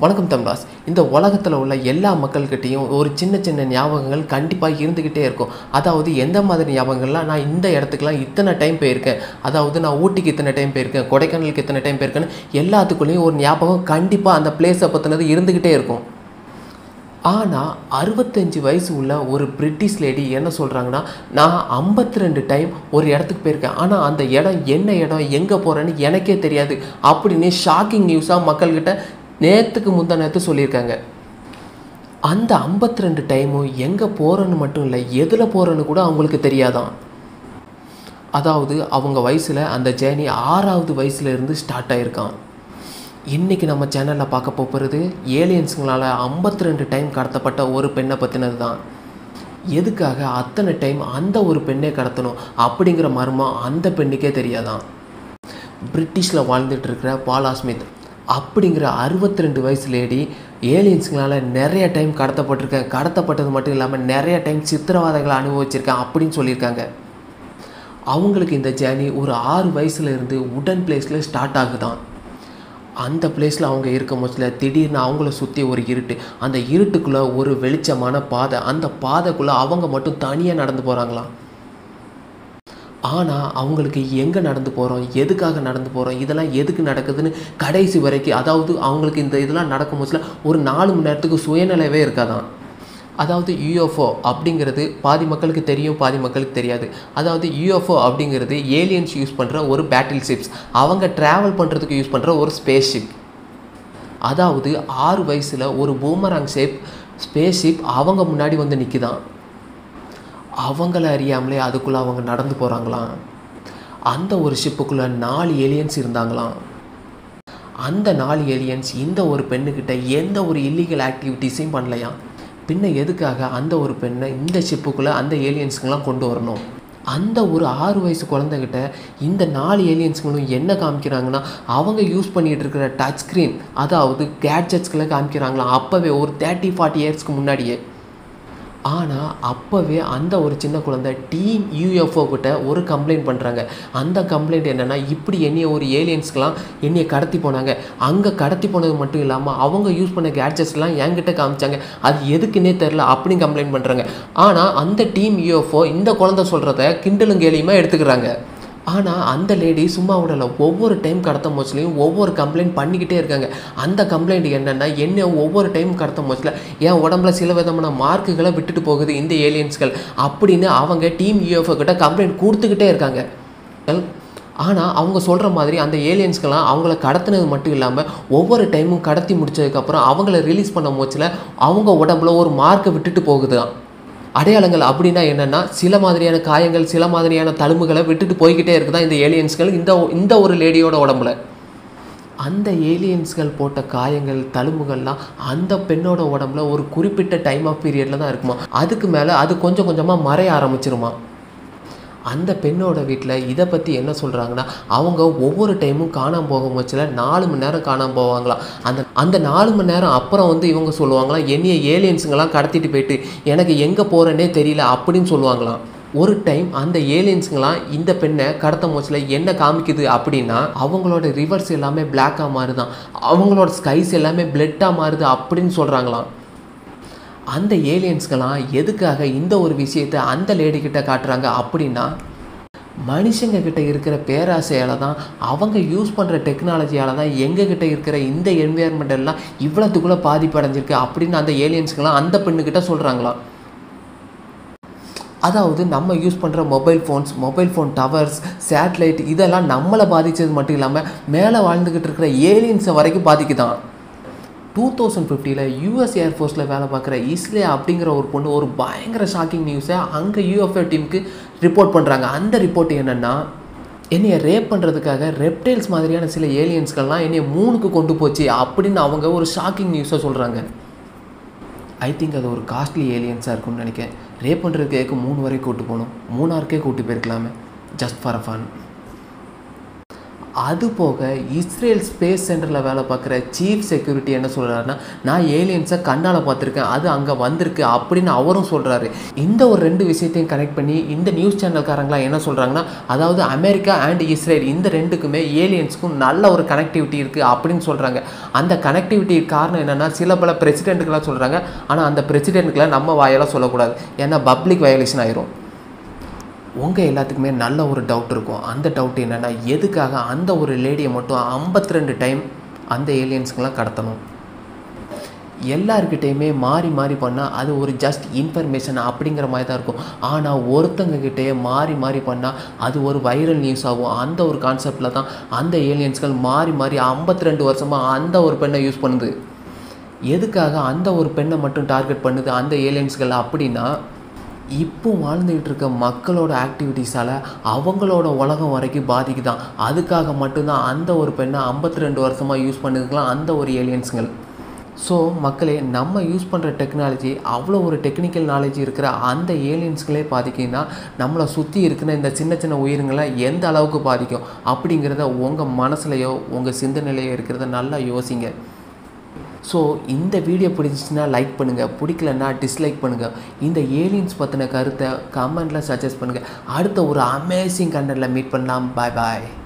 வணக்கம் தம்ராஸ் இந்த உலகத்தில் உள்ள எல்லா மக்கள்கிட்டையும் ஒரு சின்ன சின்ன ஞாபகங்கள் கண்டிப்பாக இருந்துக்கிட்டே இருக்கும் அதாவது எந்த மாதிரி ஞாபகங்கள்லாம் நான் இந்த இடத்துக்குலாம் இத்தனை டைம் போயிருக்கேன் அதாவது நான் ஊட்டிக்கு இத்தனை டைம் போயிருக்கேன் கொடைக்கானலுக்கு இத்தனை டைம் போயிருக்கேன்னு எல்லாத்துக்குள்ளேயும் ஒரு ஞாபகம் கண்டிப்பாக அந்த பிளேஸை பற்றினது இருந்துக்கிட்டே இருக்கும் ஆனால் அறுபத்தஞ்சு வயசு உள்ள ஒரு பிரிட்டிஷ் லேடி என்ன சொல்கிறாங்கன்னா நான் ஐம்பத்தி ரெண்டு டைம் ஒரு இடத்துக்கு போயிருக்கேன் ஆனால் அந்த இடம் என்ன இடம் எங்கே போகிறேன்னு எனக்கே தெரியாது அப்படின்னு ஷாக்கிங் நியூஸாக மக்கள்கிட்ட நேற்றுக்கு முந்தா நேற்று சொல்லியிருக்காங்க அந்த ஐம்பத்தி ரெண்டு டைமும் எங்கே போகிறேன்னு மட்டும் இல்லை எதில் போகிறேன்னு கூட அவங்களுக்கு தெரியாதான் அதாவது அவங்க வயசில் அந்த ஜேர்னி ஆறாவது வயசுல இருந்து ஸ்டார்ட் ஆயிருக்கான் இன்றைக்கி நம்ம சேனலில் பார்க்க போகிறது ஏலியன்ஸுங்களால் ஐம்பத்தி ரெண்டு டைம் கடத்தப்பட்ட ஒரு பெண்ணை பற்றினது தான் எதுக்காக அத்தனை டைம் அந்த ஒரு பெண்ணை கடத்தணும் அப்படிங்கிற மர்மம் அந்த பெண்ணுக்கே தெரியாதான் பிரிட்டிஷில் வாழ்ந்துட்டு இருக்கிற பாலா ஸ்மித் அப்படிங்கிற அறுபத்தி ரெண்டு வயசு லேடி ஏலியன்ஸுங்களால் நிறைய டைம் கடத்தப்பட்டிருக்கேன் கடத்தப்பட்டது மட்டும் இல்லாமல் நிறைய டைம் சித்திரவாதைகளை அனுபவிச்சிருக்கேன் அப்படின்னு சொல்லியிருக்காங்க அவங்களுக்கு இந்த ஜேர்னி ஒரு ஆறு வயசுல இருந்து உடன் பிளேஸில் ஸ்டார்ட் ஆகுதான் அந்த பிளேஸில் அவங்க இருக்கும் போச்சில் திடீர்னு அவங்கள சுற்றி ஒரு இருட்டு அந்த இருட்டுக்குள்ளே ஒரு வெளிச்சமான பாதை அந்த பாதைக்குள்ளே அவங்க மட்டும் தனியாக நடந்து போகிறாங்களாம் ஆனால் அவங்களுக்கு எங்கே நடந்து போகிறோம் எதுக்காக நடந்து போகிறோம் இதெல்லாம் எதுக்கு நடக்குதுன்னு கடைசி வரைக்கும் அதாவது அவங்களுக்கு இந்த இதெல்லாம் நடக்கும் போச்சில் ஒரு நாலு மணி நேரத்துக்கு சுயநிலைவே இருக்காதான் அதாவது யூஎஃப்ஓ அப்படிங்கிறது பாதி மக்களுக்கு தெரியும் பாதி மக்களுக்கு தெரியாது அதாவது யூஎஃப்ஓ அப்படிங்கிறது ஏலியன்ஸ் யூஸ் பண்ணுற ஒரு பேட்டில் ஷிப்ஸ் அவங்க ட்ராவல் பண்ணுறதுக்கு யூஸ் பண்ணுற ஒரு ஸ்பேஸ் ஷிப் அதாவது ஆறு வயசில் ஒரு பூமராங் ஷேப் ஸ்பேஸ் ஷிப் அவங்க முன்னாடி வந்து நிற்குதான் அவங்கள அறியாமலே அதுக்குள்ளே அவங்க நடந்து போகிறாங்களாம் அந்த ஒரு ஷிப்புக்குள்ளே நாலு ஏலியன்ஸ் இருந்தாங்களாம் அந்த நாலு ஏலியன்ஸ் இந்த ஒரு பெண்ணுக்கிட்ட எந்த ஒரு இல்லீகல் ஆக்டிவிட்டீஸையும் பண்ணலையாம் பின்ன எதுக்காக அந்த ஒரு பெண்ணை இந்த ஷிப்புக்குள்ளே அந்த ஏலியன்ஸுங்கெல்லாம் கொண்டு வரணும் அந்த ஒரு ஆறு வயசு குழந்தைகிட்ட இந்த நாலு ஏலியன்ஸுங்களும் என்ன காமிக்கிறாங்கன்னா அவங்க யூஸ் பண்ணிகிட்டு இருக்கிற டச் ஸ்க்ரீன் அதாவது கேட்ஜெட்ஸ்களை காமிக்கிறாங்களாம் அப்போவே ஒரு தேர்ட்டி ஃபார்ட்டி இயர்ஸ்க்கு முன்னாடியே ஆனால் அப்போவே அந்த ஒரு சின்ன குழந்தை டீம் யூஎஃப்ஓ கிட்ட ஒரு கம்ப்ளைண்ட் பண்ணுறாங்க அந்த கம்ப்ளைண்ட் என்னென்னா இப்படி என்னைய ஒரு ஏலியன்ஸ்க்கெலாம் என்னைய கடத்தி போனாங்க அங்கே கடத்தி போனது மட்டும் இல்லாமல் அவங்க யூஸ் பண்ண கேட்ஜெட்ஸ்லாம் என்கிட்ட காமிச்சாங்க அது எதுக்குன்னே தெரில அப்படின்னு கம்ப்ளைண்ட் பண்ணுறாங்க ஆனால் அந்த டீம் யூஎஃப்ஓ இந்த குழந்தை சொல்கிறத கிண்டலும் கேலியுமா எடுத்துக்கிறாங்க ஆனால் அந்த லேடி சும்மா விடலை ஒவ்வொரு டைம் கடத்த மோச்சிலையும் ஒவ்வொரு கம்ப்ளைண்ட் பண்ணிக்கிட்டே இருக்காங்க அந்த கம்ப்ளைண்ட் என்னென்னா என்ன ஒவ்வொரு டைம் கடத்த மோச்சில் என் உடம்புல சில விதமான மார்க்குகளை விட்டுட்டு போகுது இந்த ஏலியன்ஸ்கள் அப்படின்னு அவங்க டீம் யூஎஃப்ஓ கிட்ட கம்ப்ளைண்ட் கொடுத்துக்கிட்டே இருக்காங்க ஆனால் அவங்க சொல்கிற மாதிரி அந்த ஏலியன்ஸ்க்கெல்லாம் அவங்கள கடத்தினது மட்டும் இல்லாமல் ஒவ்வொரு டைமும் கடத்தி முடிச்சதுக்கப்புறம் அவங்கள ரிலீஸ் பண்ண மோச்சில் அவங்க உடம்புல ஒரு மார்க்கை விட்டுட்டு போகுதுதான் அடையாளங்கள் அப்படின்னா என்னென்னா சில மாதிரியான காயங்கள் சில மாதிரியான தழும்புகளை விட்டுட்டு போய்கிட்டே இருக்குதான் இந்த ஏலியன்ஸ்கள் இந்த இந்த ஒரு லேடியோட உடம்புல அந்த ஏலியன்ஸ்கள் போட்ட காயங்கள் தழும்புகள்லாம் அந்த பெண்ணோட உடம்புல ஒரு குறிப்பிட்ட டைம் ஆஃப் பீரியடில் தான் இருக்குமா அதுக்கு மேலே அது கொஞ்சம் கொஞ்சமாக மறைய ஆரம்பிச்சிருமா அந்த பெண்ணோட வீட்டில் இதை பற்றி என்ன சொல்கிறாங்கன்னா அவங்க ஒவ்வொரு டைமும் காணாமல் போகும் பட்சத்தில் நாலு மணி நேரம் காணாமல் போவாங்களாம் அந்த அந்த நாலு மணி நேரம் அப்புறம் வந்து இவங்க சொல்லுவாங்களாம் என்னைய ஏலியன்ஸுங்கெல்லாம் கடத்திட்டு போயிட்டு எனக்கு எங்கே போகிறேன்னே தெரியல அப்படின்னு சொல்லுவாங்களாம் ஒரு டைம் அந்த ஏலியன்ஸுங்களாம் இந்த பெண்ணை கடத்த மோச்சில் என்ன காமிக்குது அப்படின்னா அவங்களோட ரிவர்ஸ் எல்லாமே பிளாக்காக மாறுதான் அவங்களோட ஸ்கைஸ் எல்லாமே பிளட்டாக மாறுது அப்படின்னு சொல்கிறாங்களாம் அந்த ஏலியன்ஸ்கெல்லாம் எதுக்காக இந்த ஒரு விஷயத்தை அந்த லேடி கிட்ட காட்டுறாங்க அப்படின்னா மனுஷங்க கிட்ட இருக்கிற பேராசையால் தான் அவங்க யூஸ் பண்ணுற டெக்னாலஜியால் தான் எங்ககிட்ட இருக்கிற இந்த என்விரான்மெண்ட் எல்லாம் இவ்வளோத்துக்குள்ளே பாதிப்பு அடைஞ்சிருக்கு அப்படின்னு அந்த ஏலியன்ஸ்க்கெல்லாம் அந்த பெண்ணுக்கிட்ட சொல்கிறாங்களாம் அதாவது நம்ம யூஸ் பண்ணுற mobile phones mobile phone towers satellite இதெல்லாம் நம்மளை பாதித்தது மட்டும் இல்லாமல் மேலே வாழ்ந்துக்கிட்டு இருக்கிற ஏலியன்ஸை வரைக்கும் பாதிக்குதான் டூ தௌசண்ட் ஃபிஃப்டியில் யூஎஸ் ஏர்ஃபோர்ஸில் வேலை பார்க்குற இஸ்லே அப்படிங்கிற ஒரு பொண்ணு ஒரு பயங்கர ஷாக்கிங் நியூஸை அங்கே யூஎஃப்ஏ டீமுக்கு ரிப்போர்ட் பண்ணுறாங்க அந்த ரிப்போர்ட் என்னென்னா என்னைய ரேப் பண்ணுறதுக்காக ரெப்டைல்ஸ் மாதிரியான சில ஏலியன்ஸ்கள்லாம் என்னைய மூணுக்கு கொண்டு போச்சு அப்படின்னு அவங்க ஒரு ஷாக்கிங் நியூஸை சொல்கிறாங்க ஐ திங்க் அது ஒரு காஸ்ட்லி ஏலியன்ஸாக இருக்கும்னு நினைக்கிறேன் ரேப் பண்ணுறதுக்கு மூணு வரைக்கும் கூட்டு போகணும் மூணாருக்கே கூட்டு போயிருக்கலாமே ஜஸ்ட் ஃபார் அ ஃபன் அது போக இஸ்ரேல் ஸ்பேஸ் சென்டரில் வேலை பார்க்குற சீஃப் செக்யூரிட்டி என்ன சொல்கிறாருன்னா நான் ஏலியன்ஸை கண்ணால் பார்த்துருக்கேன் அது அங்கே வந்திருக்கு அப்படின்னு அவரும் சொல்கிறாரு இந்த ஒரு ரெண்டு விஷயத்தையும் கனெக்ட் பண்ணி இந்த நியூஸ் சேனல்காரங்களாம் என்ன சொல்கிறாங்கன்னா அதாவது அமெரிக்கா அண்ட் இஸ்ரேல் இந்த ரெண்டுக்குமே ஏலியன்ஸுக்கும் நல்ல ஒரு கனெக்டிவிட்டி இருக்குது அப்படின்னு சொல்கிறாங்க அந்த கனெக்டிவிட்டி காரணம் என்னென்னா சில பல பிரசிடென்ட்டுக்கெல்லாம் சொல்கிறாங்க ஆனால் அந்த பிரசிடென்ட்டுக்கெல்லாம் நம்ம வாயெல்லாம் சொல்லக்கூடாது ஏன்னா பப்ளிக் வயலேஷன் ஆயிரும் உங்கள் எல்லாத்துக்குமே நல்ல ஒரு டவுட் இருக்கும் அந்த டவுட் என்னென்னா எதுக்காக அந்த ஒரு லேடியை மட்டும் ஐம்பத்தி ரெண்டு டைம் அந்த ஏலியன்ஸுக்கெல்லாம் கடத்தணும் எல்லாருக்கிட்டேயுமே மாறி மாறி பண்ணால் அது ஒரு ஜஸ்ட் இன்ஃபர்மேஷன் அப்படிங்கிற மாதிரி தான் இருக்கும் ஆனால் ஒருத்தங்கக்கிட்டேயே மாறி மாறி பண்ணால் அது ஒரு வைரல் நியூஸ் ஆகும் அந்த ஒரு கான்செப்டில் தான் அந்த ஏலியன்ஸ்கள் மாறி மாறி ஐம்பத்தி ரெண்டு வருஷமாக அந்த ஒரு பெண்ணை யூஸ் பண்ணுது எதுக்காக அந்த ஒரு பெண்ணை மட்டும் டார்கெட் பண்ணுது அந்த ஏலியன்ஸ்கள் அப்படின்னா இப்போ வாழ்ந்துக்கிட்டு இருக்க மக்களோட ஆக்டிவிட்டீஸால் அவங்களோட உலகம் வரைக்கும் பாதிக்குதான் அதுக்காக மட்டும்தான் அந்த ஒரு பெண்ணை ஐம்பத்தி ரெண்டு வருஷமாக யூஸ் பண்ணதுக்கெலாம் அந்த ஒரு ஏலியன்ஸுங்கள் ஸோ மக்களே நம்ம யூஸ் பண்ணுற டெக்னாலஜி அவ்வளோ ஒரு டெக்னிக்கல் நாலேஜ் இருக்கிற அந்த ஏலியன்ஸ்களே பாதிக்குன்னா நம்மளை சுற்றி இருக்கிற இந்த சின்ன சின்ன உயிரினங்களை எந்த அளவுக்கு பாதிக்கும் அப்படிங்கிறத உங்கள் மனசுலையோ உங்கள் சிந்தனையிலையோ இருக்கிறத நல்லா யோசிங்க ஸோ இந்த வீடியோ பிடிச்சிச்சின்னா லைக் பண்ணுங்கள் பிடிக்கலன்னா டிஸ்லைக் பண்ணுங்கள் இந்த ஏலியன்ஸ் பற்றின கருத்தை கமெண்ட்டில் சஜஸ்ட் பண்ணுங்கள் அடுத்த ஒரு அமேசிங் கண்டென்ட்டில் மீட் பண்ணலாம் பாய் பாய்